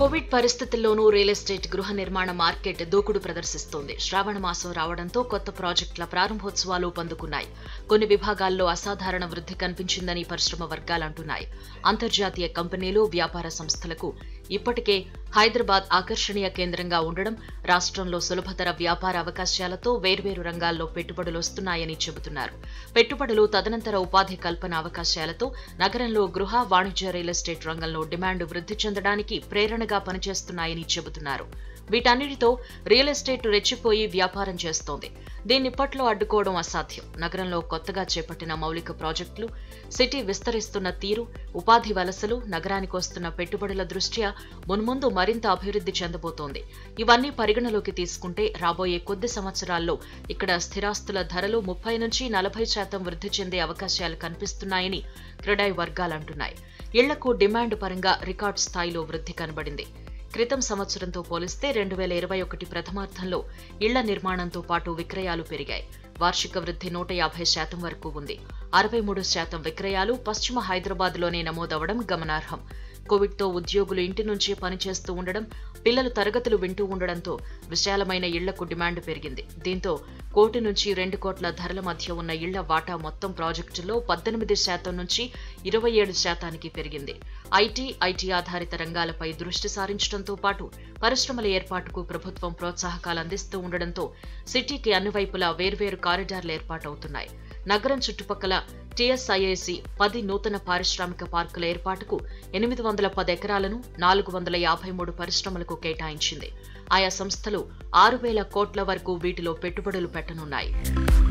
Covid పరిస్థితుల్లోనూ real estate గృహ నిర్మాణ మార్కెట్ దూకుడు ప్రదర్శిస్తోంది శ్రావణ మాసం రావడంతో కొత్త ప్రాజెక్టుల ప్రారంభోత్సవాలు పందుకున్నాయి కొన్ని విభాగాల్లో అసాధారణ వృద్ధి కనిపించిందని పరిశ్రమ వర్గాలు అంటున్నాయి అంతర్జాతీయ కంపెనీలు వ్యాపార సంస్థలకు ఇప్పటికే హైదరాబాద్ ఆకర్షణీయ కేంద్రంగా ఉండడం రాష్ట్రంలో సులభతర వ్యాపార అవకాశాలతో వేర్వేరు రంగాల్లో పెట్టుబడులు వస్తున్నాయని చెబుతున్నారు పెట్టుబడులు తదనంతర ఉపాధి కల్పన అవకాశాలతో నగరంలో గృహ వాణిజ్య రియల్ ఎస్టేట్ రంగంలో డిమాండ్ వృద్ధి చెందడానికి ప్రేరణగా పనిచేస్తున్నాయని చెబుతున్నారు వీటన్నిటితో రియల్ ఎస్టేట్ రెచ్చిపోయి వ్యాపారం చేస్తోంది దీన్నిప్పట్లో అడ్డుకోవడం అసాధ్యం నగరంలో కొత్తగా చేపట్టిన మౌలిక ప్రాజెక్టులు సిటీ విస్తరిస్తున్న తీరు ఉపాధి వలసలు నగరానికి వస్తున్న పెట్టుబడుల దృష్ట్యా మున్ముందు మరింత అభివృద్ధి చెందబోతోంది ఇవన్నీ పరిగణలోకి తీసుకుంటే రాబోయే కొద్ది సంవత్సరాల్లో ఇక్కడ స్థిరాస్తుల ధరలు ముప్పై నుంచి నలభై శాతం వృద్ధి చెందే అవకాశాలు కనిపిస్తున్నాయని క్రెడాయ్ వర్గాలంటున్నాయి ఇళ్లకు డిమాండ్ పరంగా రికార్డ్ స్థాయిలో వృద్ధి కనబడింది క్రితం సంవత్సరంతో పోలిస్తే రెండు వేల ఇరవై ఒకటి ప్రథమార్థంలో ఇళ్ల నిర్మాణంతో పాటు విక్రయాలు పెరిగాయి వార్షిక వృద్ధి నూట యాభై శాతం వరకు ఉంది అరవై మూడు శాతం విక్రయాలు పశ్చిమ హైదరాబాద్లోనే నమోదవడం గమనార్హం కోవిడ్తో ఉద్యోగులు ఇంటి నుంచే పనిచేస్తూ ఉండడం పిల్లలు తరగతులు వింటూ ఉండడంతో విశాలమైన ఇళ్లకు డిమాండ్ పెరిగింది దీంతో కోటి నుంచి రెండు కోట్ల ధరల మధ్య ఉన్న ఇళ్ల వాటా మొత్తం ప్రాజెక్టులో పద్దెనిమిది శాతం నుంచి ఇరవై ఏడు శాతానికి పెరిగింది ఐటీ ఐటీ ఆధారిత రంగాలపై దృష్టి సారించడంతో పాటు పరిశ్రమల ఏర్పాటుకు ప్రభుత్వం ప్రోత్సాహకాలు అందిస్తూ ఉండడంతో సిటీకి అన్ని వైపులా వేర్వేరు కారిడార్లు ఏర్పాటవుతున్నాయి నగరం చుట్టుపక్కల టీఎస్ఐఏసి పది నూతన పారిశ్రామిక పార్కుల ఏర్పాటుకు ఎనిమిది వందల పది ఎకరాలను నాలుగు వందల యాభై మూడు పరిశ్రమలకు కేటాయించింది ఆయా సంస్థలు ఆరు వేల కోట్ల వరకు వీటిలో పెట్టుబడులు పెట్టనున్నాయి